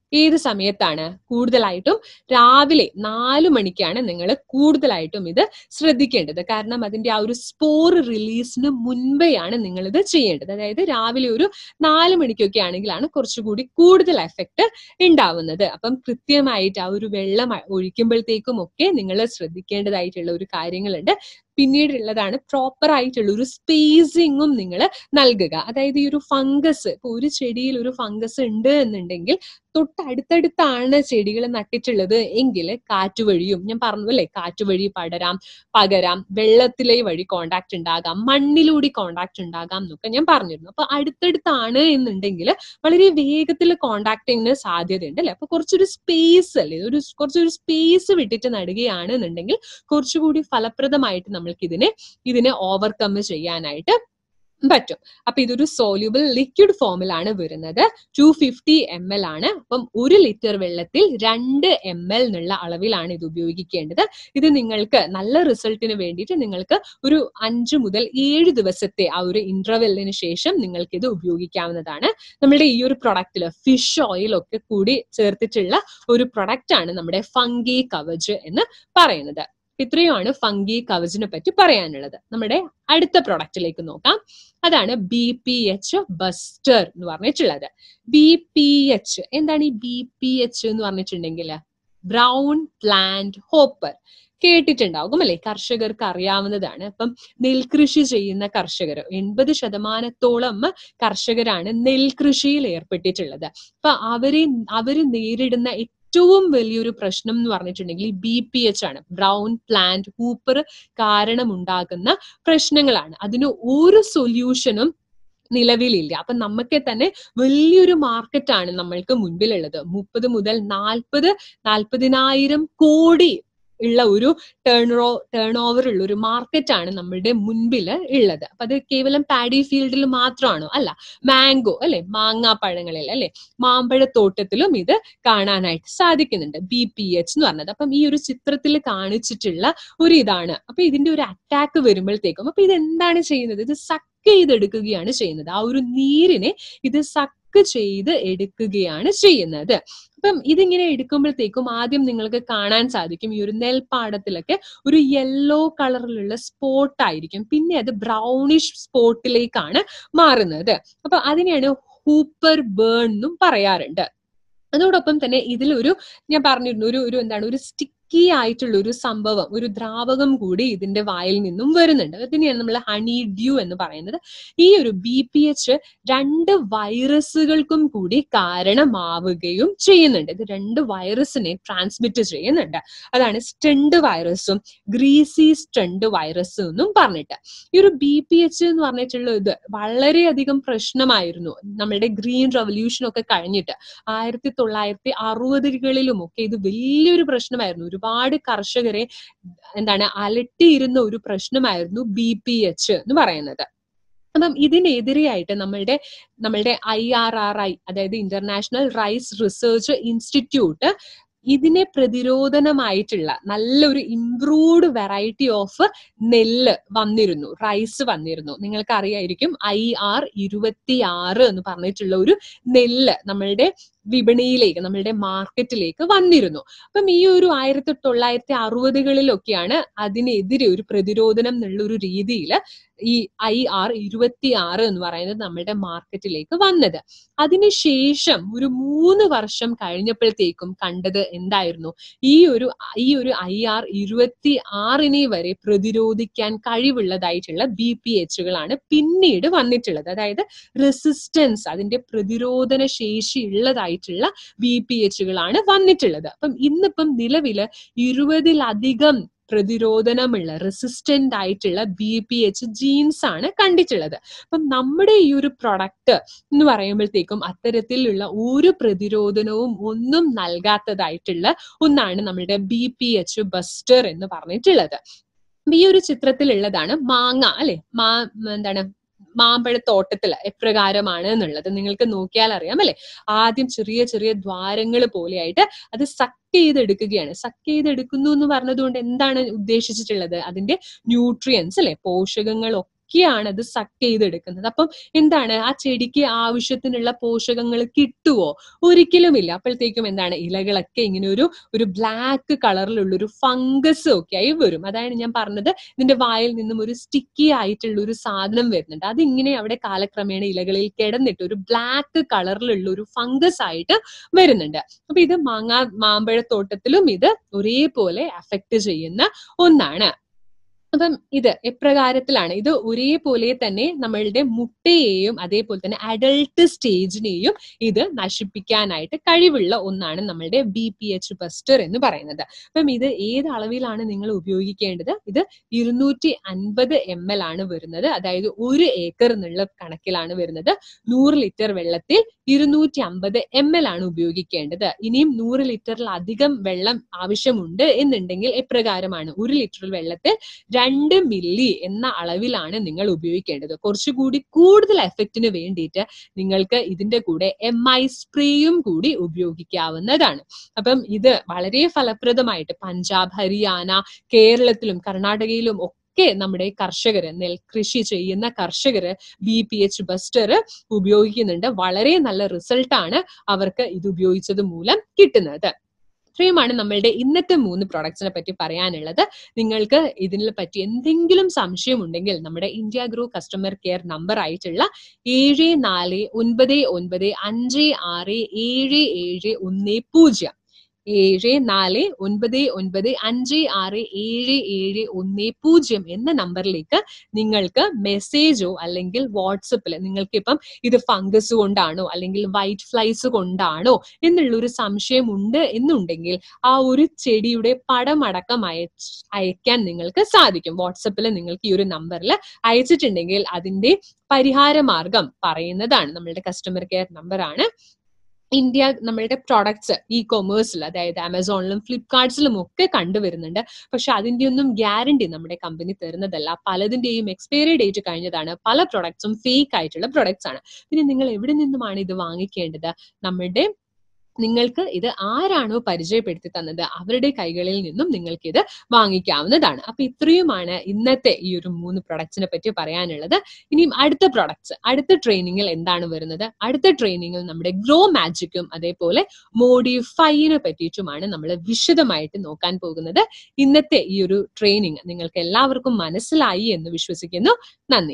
ഏത് സമയത്താണ് കൂടുതലായിട്ടും രാവിലെ നാല് മണിക്കാണ് നിങ്ങൾ കൂടുതലായിട്ടും ഇത് ശ്രദ്ധിക്കേണ്ടത് കാരണം അതിന്റെ ആ ഒരു സ്പോർ റിലീസിന് മുൻപെയാണ് നിങ്ങൾ ഇത് ചെയ്യേണ്ടത് അതായത് രാവിലെ ഒരു നാല് മണിക്കൊക്കെ ആണെങ്കിലാണ് കുറച്ചുകൂടി കൂടുതൽ എഫക്റ്റ് ഉണ്ടാവുന്നത് അപ്പം കൃത്യമായിട്ട് ആ ഒരു വെള്ളം ഒഴിക്കുമ്പോഴത്തേക്കും ഒക്കെ നിങ്ങൾ ശ്രദ്ധിക്കേണ്ടതായിട്ടുള്ള ഒരു കാര്യങ്ങളുണ്ട് പിന്നീടുള്ളതാണ് പ്രോപ്പർ ആയിട്ടുള്ള ഒരു സ്പേസിങ്ങും നിങ്ങൾ നൽകുക അതായത് ഈ ഒരു ഫംഗസ് ഇപ്പൊ ഒരു ചെടിയിൽ ഒരു ഫംഗസ് ഉണ്ട് എന്നുണ്ടെങ്കിൽ തൊട്ടടുത്തടുത്താണ് ചെടികൾ നട്ടിട്ടുള്ളത് എങ്കിൽ കാറ്റ് വഴിയും ഞാൻ പറഞ്ഞു അല്ലേ കാറ്റ് വഴി പടരാം പകരാം വെള്ളത്തിലെ വഴി കോണ്ടാക്ട് ഉണ്ടാകാം മണ്ണിലൂടെ കോണ്ടാക്ട് ഉണ്ടാകാം എന്നൊക്കെ ഞാൻ പറഞ്ഞിരുന്നു അപ്പൊ അടുത്തടുത്താണ് എന്നുണ്ടെങ്കിൽ വളരെ വേഗത്തിൽ കോണ്ടാക്ടിങ്ങിന് സാധ്യതയുണ്ട് അല്ലെ അപ്പൊ കുറച്ചൊരു സ്പേസ് അല്ലേ ഒരു കുറച്ചൊരു സ്പേസ് വിട്ടിട്ട് നടുകയാണ് എന്നുണ്ടെങ്കിൽ കുറച്ചുകൂടി ഫലപ്രദമായിട്ട് നമ്മൾക്ക് ഇതിനെ ഇതിനെ ഓവർകം ചെയ്യാനായിട്ട് പറ്റും അപ്പൊ ഇതൊരു സോല്യൂബിൾ ലിക്വിഡ് ഫോമിലാണ് വരുന്നത് ടു ഫിഫ്റ്റി എം എൽ ആണ് അപ്പം ഒരു ലിറ്റർ വെള്ളത്തിൽ രണ്ട് എം എൽ എന്നുള്ള അളവിലാണ് ഇത് ഉപയോഗിക്കേണ്ടത് ഇത് നിങ്ങൾക്ക് നല്ല റിസൾട്ടിന് വേണ്ടിയിട്ട് നിങ്ങൾക്ക് ഒരു അഞ്ച് മുതൽ ഏഴ് ദിവസത്തെ ആ ഒരു ഇന്റർവെല്ലിന് ശേഷം നിങ്ങൾക്ക് ഇത് ഉപയോഗിക്കാവുന്നതാണ് നമ്മുടെ ഈ ഒരു പ്രൊഡക്റ്റിൽ ഫിഷ് ഓയിൽ ഒക്കെ കൂടി ചേർത്തിട്ടുള്ള ഒരു പ്രൊഡക്റ്റ് ആണ് നമ്മുടെ ഫംഗി കവച് എന്ന് പറയുന്നത് ഇത്രയുമാണ് ഫംഗി കവചിനെ പറ്റി പറയാനുള്ളത് നമ്മുടെ അടുത്ത പ്രൊഡക്റ്റിലേക്ക് നോക്കാം അതാണ് ബി പി എച്ച് ബസ്റ്റർ എന്ന് പറഞ്ഞിട്ടുള്ളത് ബി പി എച്ച് എന്താണ് ഈ ബി പി എച്ച് എന്ന് പറഞ്ഞിട്ടുണ്ടെങ്കിൽ ബ്രൗൺ പ്ലാന്റ് ഹോപ്പർ കേട്ടിട്ടുണ്ടാകും അല്ലെ കർഷകർക്ക് അറിയാവുന്നതാണ് അപ്പം നെൽകൃഷി ചെയ്യുന്ന കർഷകർ എൺപത് ശതമാനത്തോളം കർഷകരാണ് നെൽകൃഷിയിൽ ഏർപ്പെട്ടിട്ടുള്ളത് അപ്പൊ അവരെ അവര് നേരിടുന്ന ഏറ്റവും വലിയൊരു പ്രശ്നം എന്ന് പറഞ്ഞിട്ടുണ്ടെങ്കിൽ ഈ ബി പി എച്ച് ആണ് ബ്രൗൺ പ്ലാന്റ് ഹൂപ്പർ കാരണമുണ്ടാകുന്ന പ്രശ്നങ്ങളാണ് അതിന് ഒരു സൊല്യൂഷനും നിലവിലില്ല അപ്പൊ നമുക്ക് തന്നെ വലിയൊരു മാർക്കറ്റാണ് നമ്മൾക്ക് മുൻപിലുള്ളത് മുപ്പത് മുതൽ നാൽപ്പത് നാൽപ്പതിനായിരം കോടി ഉള്ള ഒരു ടേൺ ടേൺ ഓവർ ഉള്ള ഒരു മാർക്കറ്റാണ് നമ്മളുടെ മുൻപിൽ ഉള്ളത് അപ്പൊ അത് കേവലം പാഡി ഫീൽഡിൽ മാത്രമാണോ അല്ല മാംഗോ അല്ലെ മാങ്ങാപ്പഴങ്ങളിൽ അല്ലെ മാമ്പഴത്തോട്ടത്തിലും ഇത് കാണാനായിട്ട് സാധിക്കുന്നുണ്ട് ബി പി എച്ച് എന്ന് പറഞ്ഞത് അപ്പം ഈ ഒരു ചിത്രത്തിൽ കാണിച്ചിട്ടുള്ള ഒരു ഇതാണ് അപ്പൊ ഇതിന്റെ ഒരു അറ്റാക്ക് വരുമ്പോഴത്തേക്കും അപ്പൊ ഇത് എന്താണ് ചെയ്യുന്നത് ഇത് സക്ക് ചെയ്തെടുക്കുകയാണ് ചെയ്യുന്നത് ആ ഒരു നീരിനെ ഇത് സക്ക് ചെയ്ത് എടുക്കുകയാണ് ചെയ്യുന്നത് അപ്പം ഇതിങ്ങനെ എടുക്കുമ്പോഴത്തേക്കും ആദ്യം നിങ്ങൾക്ക് കാണാൻ സാധിക്കും ഈ ഒരു നെൽപ്പാടത്തിലൊക്കെ ഒരു യെല്ലോ കളറിലുള്ള സ്പോട്ട് ആയിരിക്കും പിന്നെ അത് ബ്രൗണിഷ് സ്പോട്ടിലേക്കാണ് മാറുന്നത് അപ്പൊ അതിനെയാണ് ഹൂപ്പർ ബേൺ എന്നും പറയാറുണ്ട് അതോടൊപ്പം തന്നെ ഇതിലൊരു ഞാൻ പറഞ്ഞിരുന്നു ഒരു ഒരു എന്താണ് ഒരു സ്റ്റിക്കി ആയിട്ടുള്ള ഒരു സംഭവം ഒരു ദ്രാവകം കൂടി ഇതിന്റെ വായിൽ നിന്നും വരുന്നുണ്ട് അതിനെയാണ് നമ്മൾ ഹണി ഡ്യൂ എന്ന് പറയുന്നത് ഈ ഒരു ബി പി എച്ച് രണ്ട് വൈറസുകൾക്കും കൂടി കാരണമാവുകയും ചെയ്യുന്നുണ്ട് ഇത് രണ്ട് വൈറസിനെ ട്രാൻസ്മിറ്റ് ചെയ്യുന്നുണ്ട് അതാണ് സ്റ്റണ്ട് വൈറസും ഗ്രീസി സ്റ്റണ്ട് വൈറസും എന്നും പറഞ്ഞിട്ട് ഈ ഒരു ബി പി എച്ച് എന്ന് പറഞ്ഞിട്ടുള്ള ഇത് വളരെയധികം പ്രശ്നമായിരുന്നു നമ്മളുടെ ഗ്രീൻ റവല്യൂഷൻ ഒക്കെ കഴിഞ്ഞിട്ട് ആയിരത്തി തൊള്ളായിരത്തി അറുപതുകളിലും ഒക്കെ ഇത് വലിയൊരു പ്രശ്നമായിരുന്നു ഒരുപാട് കർഷകരെ എന്താണ് അലട്ടിയിരുന്ന ഒരു പ്രശ്നമായിരുന്നു ബി പി എച്ച് എന്ന് പറയുന്നത് അപ്പം ഇതിനെതിരെയായിട്ട് നമ്മളുടെ നമ്മളുടെ ഐ ആർ ആർ ഐ അതായത് ഇന്റർനാഷണൽ റൈസ് റിസർച്ച് ഇൻസ്റ്റിറ്റ്യൂട്ട് ഇതിനെ പ്രതിരോധനമായിട്ടുള്ള നല്ലൊരു ഇംപ്രൂവ്ഡ് വെറൈറ്റി ഓഫ് നെല്ല് വന്നിരുന്നു റൈസ് വന്നിരുന്നു നിങ്ങൾക്ക് അറിയായിരിക്കും ഐ ആർ ഇരുപത്തി ആറ് എന്ന് പറഞ്ഞിട്ടുള്ള ഒരു നെല്ല് നമ്മളുടെ വിപണിയിലേക്ക് നമ്മളുടെ മാർക്കറ്റിലേക്ക് വന്നിരുന്നു അപ്പം ഈ ഒരു ആയിരത്തി തൊള്ളായിരത്തി അറുപതുകളിലൊക്കെയാണ് അതിനെതിരെ ഒരു പ്രതിരോധനം എന്നുള്ള ഒരു രീതിയിൽ ഈ ഐ ആർ ഇരുപത്തി ആറ് എന്ന് പറയുന്നത് നമ്മളുടെ മാർക്കറ്റിലേക്ക് വന്നത് അതിനുശേഷം ഒരു മൂന്ന് വർഷം കഴിഞ്ഞപ്പോഴത്തേക്കും കണ്ടത് എന്തായിരുന്നു ഈ ഒരു ഈ ഒരു ഐ ആർ ഇരുപത്തി ആറിനെ വരെ പ്രതിരോധിക്കാൻ കഴിവുള്ളതായിട്ടുള്ള ബി പി എച്ചുകളാണ് പിന്നീട് വന്നിട്ടുള്ളത് അതായത് റെസിസ്റ്റൻസ് അതിന്റെ പ്രതിരോധന ശേഷി ഉള്ളതായിട്ടുള്ള ബി പി എച്ചുകളാണ് വന്നിട്ടുള്ളത് അപ്പം ഇന്നിപ്പം നിലവില് ഇരുപതിലധികം പ്രതിരോധനമുള്ള റെസിസ്റ്റന്റ് ആയിട്ടുള്ള ബി പി എച്ച് ജീൻസ് ആണ് കണ്ടിട്ടുള്ളത് അപ്പം നമ്മുടെ ഈ ഒരു പ്രൊഡക്റ്റ് എന്ന് പറയുമ്പോഴത്തേക്കും അത്തരത്തിലുള്ള ഒരു പ്രതിരോധനവും ഒന്നും നൽകാത്തതായിട്ടുള്ള ഒന്നാണ് നമ്മുടെ ബി പി എച്ച് ബസ്റ്റർ എന്ന് പറഞ്ഞിട്ടുള്ളത് ഈ ഒരു ചിത്രത്തിലുള്ളതാണ് മാങ്ങ അല്ലെ മാ എന്താണ് മാമ്പഴത്തോട്ടത്തിൽ എപ്രകാരമാണ് എന്നുള്ളത് നിങ്ങൾക്ക് നോക്കിയാൽ അറിയാം അല്ലെ ആദ്യം ചെറിയ ചെറിയ ദ്വാരങ്ങൾ പോലെയായിട്ട് അത് സക്ക് ചെയ്തെടുക്കുകയാണ് സക്ക് ചെയ്തെടുക്കുന്നു എന്ന് പറഞ്ഞതുകൊണ്ട് എന്താണ് ഉദ്ദേശിച്ചിട്ടുള്ളത് അതിന്റെ ന്യൂട്രിയൻസ് അല്ലെ പോഷകങ്ങളൊക്കെ എന്തൊക്കെയാണ് അത് സക്ക് ചെയ്തെടുക്കുന്നത് അപ്പം എന്താണ് ആ ചെടിക്ക് ആവശ്യത്തിനുള്ള പോഷകങ്ങൾ കിട്ടുവോ ഒരിക്കലുമില്ല അപ്പോഴത്തേക്കും എന്താണ് ഇലകളൊക്കെ ഇങ്ങനെ ഒരു ഒരു ബ്ലാക്ക് കളറിലുള്ള ഒരു ഫംഗസ് ഒക്കെ ആയി വരും അതാണ് ഞാൻ പറഞ്ഞത് ഇതിന്റെ വായിൽ നിന്നും ഒരു സ്റ്റിക്കി ആയിട്ടുള്ള ഒരു സാധനം വരുന്നുണ്ട് അതിങ്ങനെ അവിടെ കാലക്രമേണ ഇലകളിൽ കിടന്നിട്ട് ഒരു ബ്ലാക്ക് കളറിലുള്ള ഒരു ഫംഗസ് ആയിട്ട് വരുന്നുണ്ട് അപ്പൊ ഇത് മാങ്ങാ മാമ്പഴത്തോട്ടത്തിലും ഇത് ഒരേപോലെ അഫക്ട് ചെയ്യുന്ന ഒന്നാണ് അപ്പം ഇത് എപ്രകാരത്തിലാണ് ഇത് ഒരേപോലെ തന്നെ നമ്മളുടെ മുട്ടയെയും അതേപോലെ തന്നെ അഡൾട്ട് സ്റ്റേജിനെയും ഇത് നശിപ്പിക്കാനായിട്ട് കഴിവുള്ള ഒന്നാണ് നമ്മളുടെ ബി പി എച്ച് ബസ്റ്റർ എന്ന് പറയുന്നത് അപ്പം ഇത് ഏത് അളവിലാണ് നിങ്ങൾ ഉപയോഗിക്കേണ്ടത് ഇത് ഇരുന്നൂറ്റി അൻപത് എം എൽ ആണ് വരുന്നത് അതായത് ഒരു ഏക്കർ എന്നുള്ള കണക്കിലാണ് വരുന്നത് നൂറ് ലിറ്റർ വെള്ളത്തിൽ ഇരുന്നൂറ്റി അമ്പത് എം എൽ ആണ് ഉപയോഗിക്കേണ്ടത് ഇനിയും നൂറ് ലിറ്ററിലധികം വെള്ളം ആവശ്യമുണ്ട് എന്നുണ്ടെങ്കിൽ എപ്രകാരമാണ് ഒരു ലിറ്റർ വെള്ളത്തിൽ രണ്ട് മില്ലി എന്ന അളവിലാണ് നിങ്ങൾ ഉപയോഗിക്കേണ്ടത് കുറച്ചുകൂടി കൂടുതൽ എഫക്റ്റിന് വേണ്ടിയിട്ട് നിങ്ങൾക്ക് ഇതിന്റെ കൂടെ എം ഐ സ്പ്രേയും കൂടി ഉപയോഗിക്കാവുന്നതാണ് അപ്പം ഇത് വളരെ ഫലപ്രദമായിട്ട് പഞ്ചാബ് ഹരിയാന കേരളത്തിലും കർണാടകയിലും ഒക്കെ നമ്മുടെ കർഷകര് നെൽകൃഷി ചെയ്യുന്ന കർഷകര് ബി പി എച്ച് ബസ്റ്റർ ഉപയോഗിക്കുന്നുണ്ട് വളരെ നല്ല റിസൾട്ടാണ് അവർക്ക് ഇത് ഉപയോഗിച്ചത് മൂലം കിട്ടുന്നത് ഇത്രയുമാണ് നമ്മളുടെ ഇന്നത്തെ മൂന്ന് പ്രൊഡക്ട്സിനെ പറ്റി പറയാനുള്ളത് നിങ്ങൾക്ക് ഇതിനെ പറ്റി എന്തെങ്കിലും സംശയമുണ്ടെങ്കിൽ നമ്മുടെ India grow customer care number ആയിട്ടുള്ള ഏഴ് നാല് ഒൻപത് ഒൻപത് അഞ്ച് ആറ് ഏഴ് ഏഴ് ഒന്ന് പൂജ്യം ഏഴ് നാല് ഒൻപത് ഒൻപത് അഞ്ച് ആറ് ഏഴ് ഏഴ് ഒന്ന് പൂജ്യം എന്ന നമ്പറിലേക്ക് നിങ്ങൾക്ക് മെസ്സേജോ അല്ലെങ്കിൽ വാട്സപ്പിൽ നിങ്ങൾക്ക് ഇപ്പം ഇത് ഫംഗസ് കൊണ്ടാണോ അല്ലെങ്കിൽ വൈറ്റ് ഫ്ലൈസ് കൊണ്ടാണോ എന്നുള്ളൊരു സംശയമുണ്ട് എന്നുണ്ടെങ്കിൽ ആ ഒരു ചെടിയുടെ പടമടക്കം അയ അയക്കാൻ നിങ്ങൾക്ക് സാധിക്കും വാട്സപ്പിൽ നിങ്ങൾക്ക് ഈ ഒരു നമ്പറിൽ അയച്ചിട്ടുണ്ടെങ്കിൽ അതിന്റെ പരിഹാര മാർഗം പറയുന്നതാണ് നമ്മളുടെ കസ്റ്റമർ കെയർ നമ്പർ ആണ് ഇന്ത്യ നമ്മളുടെ പ്രോഡക്ട്സ് ഇ കൊമേഴ്സിൽ അതായത് ആമസോണിലും ഫ്ലിപ്കാർട്ട്സിലും ഒക്കെ കണ്ടുവരുന്നുണ്ട് പക്ഷെ അതിന്റെ ഒന്നും ഗ്യാരണ്ടി നമ്മുടെ കമ്പനി തരുന്നതല്ല പലതിന്റെയും എക്സ്പയറി ഡേറ്റ് കഴിഞ്ഞതാണ് പല പ്രൊഡക്ട്സും ഫേക്ക് ആയിട്ടുള്ള പ്രൊഡക്ട്സ് ആണ് പിന്നെ നിങ്ങൾ എവിടെ നിന്നുമാണ് ഇത് വാങ്ങിക്കേണ്ടത് നമ്മളുടെ നിങ്ങൾക്ക് ഇത് ആരാണോ പരിചയപ്പെടുത്തി തന്നത് അവരുടെ കൈകളിൽ നിന്നും നിങ്ങൾക്ക് ഇത് വാങ്ങിക്കാവുന്നതാണ് അപ്പൊ ഇത്രയുമാണ് ഇന്നത്തെ ഈ ഒരു മൂന്ന് പ്രൊഡക്ട്സിനെ പറ്റി പറയാനുള്ളത് ഇനിയും അടുത്ത പ്രൊഡക്ട്സ് അടുത്ത ട്രെയിനിങ്ങിൽ എന്താണ് വരുന്നത് അടുത്ത ട്രെയിനിങ്ങിൽ നമ്മുടെ ഗ്രോ മാജിക്കും അതേപോലെ മോഡിഫൈനെ പറ്റിയിട്ടുമാണ് നമ്മൾ വിശദമായിട്ട് നോക്കാൻ പോകുന്നത് ഇന്നത്തെ ഈ ഒരു ട്രെയിനിങ് നിങ്ങൾക്ക് എല്ലാവർക്കും മനസ്സിലായി എന്ന് വിശ്വസിക്കുന്നു നന്ദി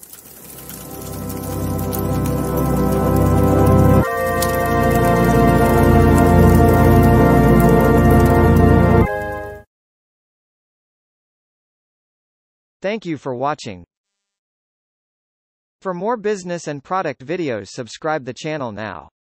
Thank you for watching. For more business and product videos subscribe the channel now.